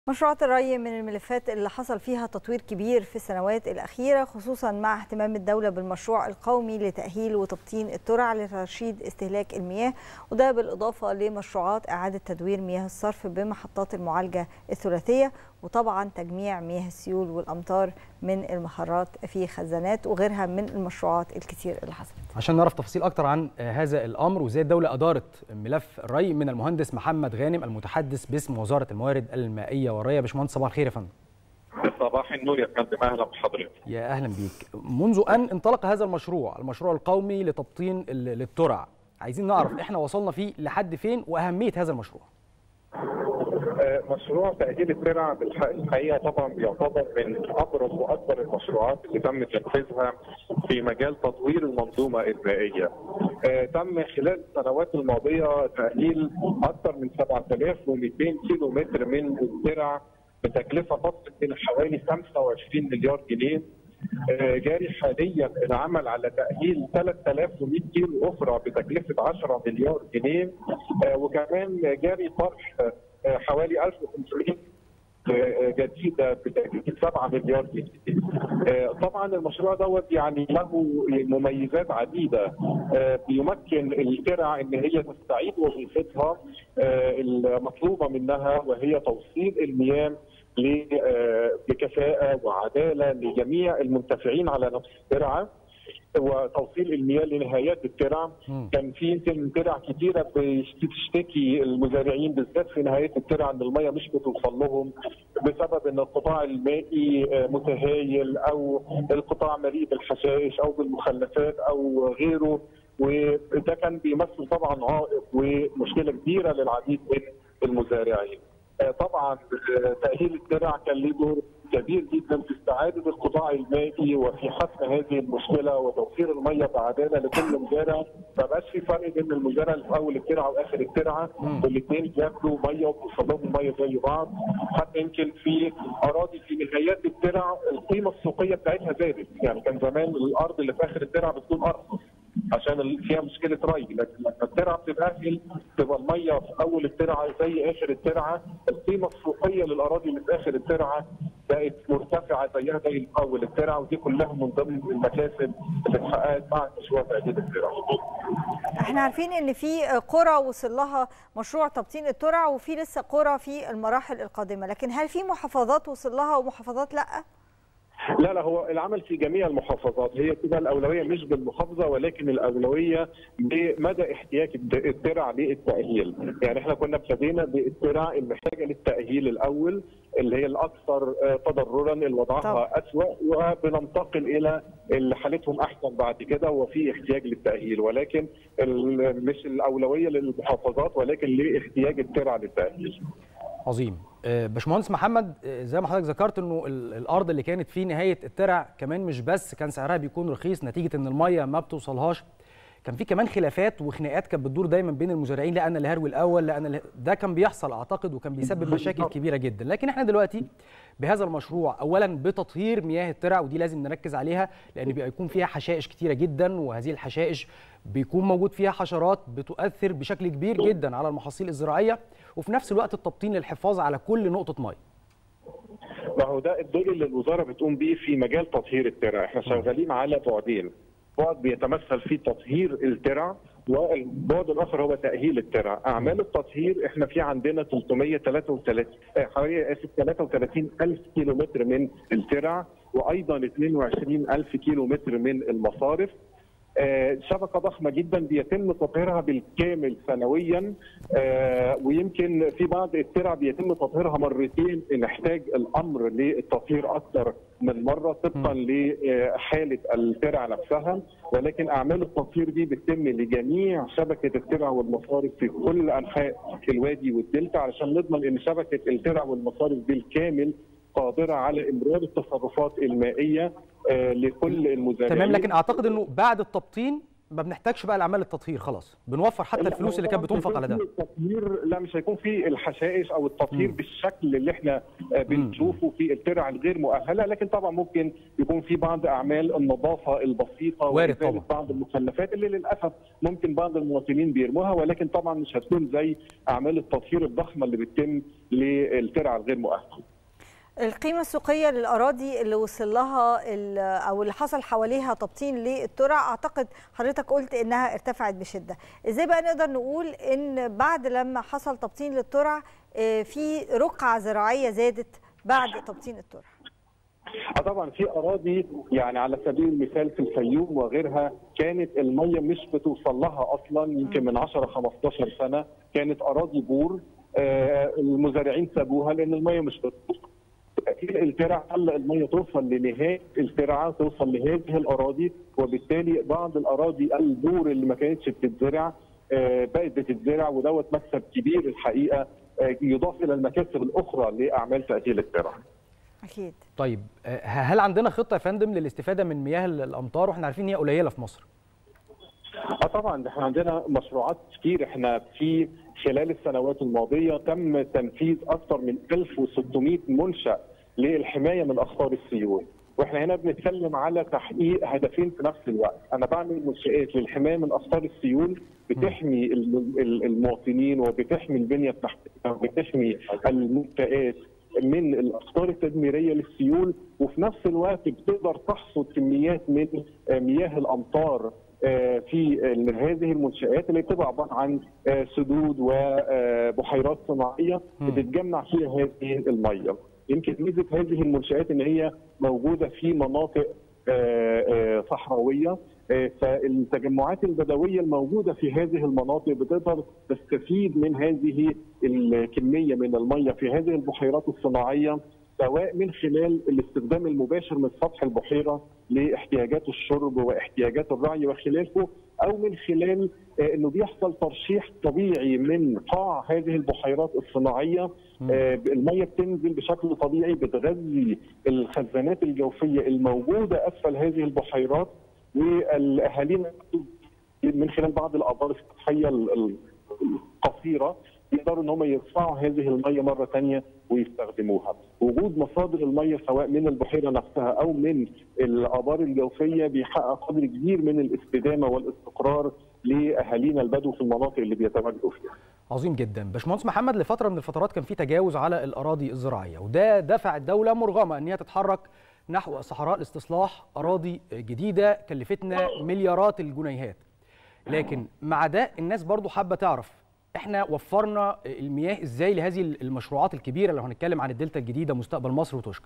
مشروعات الري من الملفات اللي حصل فيها تطوير كبير في السنوات الأخيرة خصوصا مع اهتمام الدولة بالمشروع القومي لتأهيل وتبطين الترع لترشيد استهلاك المياه وده بالإضافة لمشروعات إعادة تدوير مياه الصرف بمحطات المعالجة الثلاثية وطبعا تجميع مياه السيول والأمطار من المخرات في خزانات وغيرها من المشروعات الكتير اللي حصلت عشان نعرف تفاصيل اكتر عن هذا الامر وازاي الدوله ادارت ملف الري من المهندس محمد غانم المتحدث باسم وزاره الموارد المائيه والري يا باشمهندس صباح الخير يا فندم صباح النور يا فندم اهلا بحضرتك يا اهلا بيك منذ ان انطلق هذا المشروع المشروع القومي لتبطين للترع عايزين نعرف احنا وصلنا فيه لحد فين واهميه هذا المشروع مشروع تأهيل الترع بالحقيقة طبعا بيعتبر من أبرز وأكبر المشروعات اللي تم تنفيذها في مجال تطوير المنظومة المائية. تم خلال السنوات الماضية تأهيل أكثر من 7200 كيلو متر من الترع بتكلفة تصل إلى حوالي 25 مليار جنيه جاري حاليا العمل على تأهيل 3100 كيلو أخرى بتكلفة 10 مليار جنيه وكمان جاري طرح حوالي 1500 جديده بتكلفه 7 مليار جنيه. طبعا المشروع دوت يعني له مميزات عديده بيمكن الترع ان هي تستعيد وظيفتها المطلوبه منها وهي توصيل المياه بكفاءه وعداله لجميع المنتفعين على نفس الترعه. وتوصيل المياه لنهايات الترع كان في يمكن ترع كثيره بتشتكي المزارعين بالذات في نهايات الترع ان المياه مش بتوصل لهم بسبب ان القطاع المائي متهايل او القطاع مليء بالحشائش او بالمخلفات او غيره وده كان بيمثل طبعا عائق ومشكله كبيره للعديد من المزارعين. طبعا تاهيل الترع كان له دور كبير جدا في استعاده القطاع المائي وفي حسم هذه المشكله وتوفير الميه بعداله لكل مزارع ما بقاش في فرق بين المزارع اللي في اول الترعه واخر الترعه والاثنين بياكلوا ميه وبيوصل لهم الميه زي بعض حتى يمكن في اراضي في نهايات الترع القيمه السوقيه بتاعتها زادت يعني كان زمان الارض اللي في اخر الترعه بتكون ارخص عشان فيها مشكله ري لكن لما الترعه بتتاهل تبقى الميه في اول الترعه زي اخر الترعه القيمه السوقيه للاراضي اللي في اخر الترعه بقت مرتفعه زيها زي اول الترعه ودي كلها من ضمن المكاسب اللي اتحققت مع مشروع تأهيل الترع. احنا عارفين ان في قرى وصل لها مشروع تبطين الترع وفي لسه قرى في المراحل القادمه لكن هل في محافظات وصل لها ومحافظات لا؟ لا لا هو العمل في جميع المحافظات هي كده الاولويه مش بالمحافظه ولكن الاولويه بمدى احتياج الترع للتاهيل، يعني احنا كنا ابتدينا بالترع المحتاجه للتاهيل الاول اللي هي الاكثر تضررا اللي وضعها اسوء وبننتقل الى اللي حالتهم احسن بعد كده وفي احتياج للتاهيل ولكن مش الاولويه للمحافظات ولكن لاحتياج الترع للتاهيل. عظيم باشمهندس محمد زي ما حضرتك ذكرت انه الارض اللي كانت في نهايه الترع كمان مش بس كان سعرها بيكون رخيص نتيجه ان الميه ما بتوصلهاش كان في كمان خلافات وخناقات كانت بتدور دايما بين المزارعين لا انا اللي هروي الاول لا انا ده كان بيحصل اعتقد وكان بيسبب مشاكل كبيره جدا لكن احنا دلوقتي بهذا المشروع اولا بتطهير مياه الترع ودي لازم نركز عليها لان بيكون فيها حشائش كتيره جدا وهذه الحشائش بيكون موجود فيها حشرات بتؤثر بشكل كبير جدا على المحاصيل الزراعيه وفي نفس الوقت التبطين للحفاظ على كل نقطه ميه ما هو ده الدور اللي الوزاره بتقوم بيه في مجال تطهير الترع احنا شغالين على بعدين بعد بيتمثل في تطهير الترع والبعد الاخر هو تاهيل الترع، اعمال التطهير احنا في عندنا 333 حوالي اسف 33 الف كيلو متر من الترع وايضا 22 الف كيلو متر من المصارف آه شبكه ضخمه جدا بيتم تطهيرها بالكامل سنويا آه ويمكن في بعض الترع بيتم تطهيرها مرتين نحتاج الامر للتطهير اكثر من مره طبقا لحاله الترع نفسها ولكن اعمال التطهير دي بتتم لجميع شبكه الترع والمصارف في كل انحاء الوادي والدلتا علشان نضمن ان شبكه الترع والمصارف بالكامل قادره على امرار التصرفات المائيه لكل المزارعين تمام لكن اعتقد انه بعد التبطين ما بنحتاجش بقى لاعمال التطهير خلاص بنوفر حتى الفلوس اللي كانت بتنفق على ده التطهير لا مش هيكون في الحشائش او التطهير م. بالشكل اللي احنا بنشوفه في الترع الغير مؤهله لكن طبعا ممكن يكون في بعض اعمال النظافه البسيطه وارد طبعا بعض المخلفات اللي للاسف ممكن بعض المواطنين بيرموها ولكن طبعا مش هتكون زي اعمال التطهير الضخمه اللي بتتم للترع الغير مؤهله القيمة السوقية للأراضي اللي وصل لها أو اللي حصل حواليها تبطين للترع أعتقد حضرتك قلت إنها ارتفعت بشدة إزاي بقى نقدر نقول إن بعد لما حصل تبطين للترع في رقعة زراعية زادت بعد تبطين الترع طبعا في اراضي يعني على سبيل المثال في الفيوم وغيرها كانت الميه مش بتوصل لها اصلا يمكن من 10 15 سنه كانت اراضي بور المزارعين سابوها لان الميه مش بتوصل الترع خلى الميه توصل لنهايه الترعه توصل لهذه الاراضي وبالتالي بعض الاراضي البور اللي ما كانتش بتتزرع بقت بتتزرع ودوت مكسب كبير الحقيقه يضاف الى المكاسب الاخرى لاعمال تاهيل الترع. اكيد. طيب هل عندنا خطه يا فندم للاستفاده من مياه الامطار واحنا عارفين ان هي قليله في مصر؟ اه طبعا احنا عندنا مشروعات كتير احنا في خلال السنوات الماضيه تم تنفيذ اكثر من 1600 منشا للحمايه من اخطار السيول واحنا هنا بنتكلم على تحقيق هدفين في نفس الوقت انا بعمل منشات للحمايه من اخطار السيول بتحمي المواطنين وبتحمي البنيه التحتيه وبتحمي المنشات من الاخطار التدميريه للسيول وفي نفس الوقت بتقدر تحصد كميات من مياه الامطار في هذه المنشآت اللي بتبقى عباره عن سدود وبحيرات صناعيه بتتجمع فيها هذه الميه. يمكن ميزه هذه المنشآت ان هي موجوده في مناطق صحراويه فالتجمعات البدويه الموجوده في هذه المناطق بتقدر تستفيد من هذه الكميه من الميه في هذه البحيرات الصناعيه سواء من خلال الاستخدام المباشر من سطح البحيره لاحتياجات الشرب واحتياجات الرعي وخلافه او من خلال انه بيحصل ترشيح طبيعي من قاع هذه البحيرات الصناعيه الميه بتنزل بشكل طبيعي بتغذي الخزانات الجوفيه الموجوده اسفل هذه البحيرات والاهالينا من خلال بعض الابار السطحيه القصيره يقدروا ان هم يرفعوا هذه الميه مره ثانيه ويستخدموها. وجود مصادر الميه سواء من البحيره نفسها او من الابار الجوفيه بيحقق قدر كبير من الاستدامه والاستقرار لاهالينا البدو في المناطق اللي بيتواجدوا فيها. عظيم جدا باشمهندس محمد لفتره من الفترات كان في تجاوز على الاراضي الزراعيه وده دفع الدوله مرغمه ان هي تتحرك نحو صحراء الاستصلاح اراضي جديده كلفتنا مليارات الجنيهات لكن مع ده الناس برضو حابه تعرف احنا وفرنا المياه ازاي لهذه المشروعات الكبيره لو هنتكلم عن الدلتا الجديده مستقبل مصر وتوشكا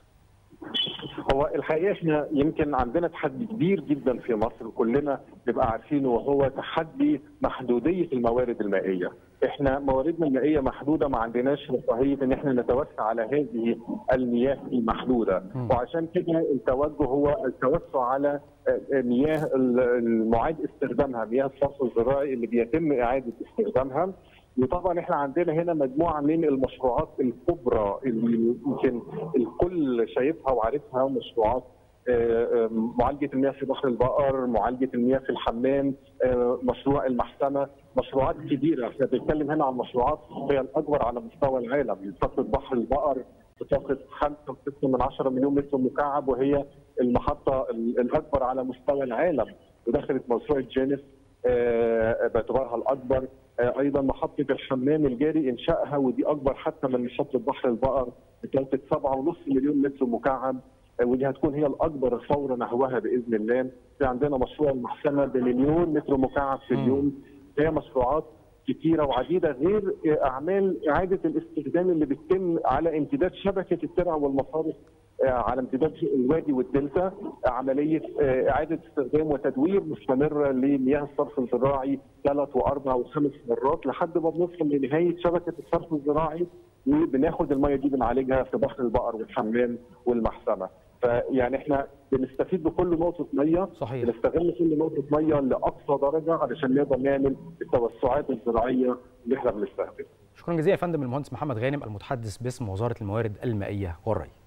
هو الحقيقه احنا يمكن عندنا تحدي كبير جدا في مصر كلنا نبقى عارفينه وهو تحدي محدوديه الموارد المائيه. احنا مواردنا المائيه محدوده ما عندناش رفاهيه ان احنا نتوسع على هذه المياه المحدوده وعشان كده التوجه هو التوسع على مياه المعاد استخدامها مياه الصرف الزراعي اللي بيتم اعاده استخدامها وطبعا احنا عندنا هنا مجموعه من المشروعات الكبرى اللي يمكن الكل شايفها وعارفها مشروعات معالجه المياه في بحر البقر، معالجه المياه في الحمام، مشروع المحسمه، مشروعات كبيره، احنا بنتكلم هنا عن مشروعات هي الاكبر على مستوى العالم، طاقه بحر البقر بطاقه 5.6 من 10 مليون متر مكعب وهي المحطه الاكبر على مستوى العالم، ودخلت موسوعه جينيس باعتبارها الاكبر ايضا محطه الحمام الجاري انشائها ودي اكبر حتى من محطه بحر البقر بطاقه 7.5 مليون متر مكعب ودي هتكون هي الاكبر الثوره نحوها باذن الله في عندنا مشروع المحسمه بمليون متر مكعب في اليوم هي مشروعات كثيره وعديده غير اعمال اعاده الاستخدام اللي بتتم على امتداد شبكه الترع والمصارف على امتداد الوادي والدلتا عمليه اعاده استخدام وتدوير مستمره لمياه الصرف الزراعي ثلاث واربع وخمس مرات لحد ما بنوصل لنهايه شبكه الصرف الزراعي وبناخد الميه دي بنعالجها في بحر البقر والحمام والمحسمه. فيعني احنا بنستفيد بكل نقطه ميه صحيح بنستغل كل نقطه ميه لاقصى درجه علشان نقدر نعمل التوسعات الزراعيه اللي احنا بنستهدفها. شكرا جزيلا يا فندم المهندس محمد غانم المتحدث باسم وزاره الموارد المائيه والري.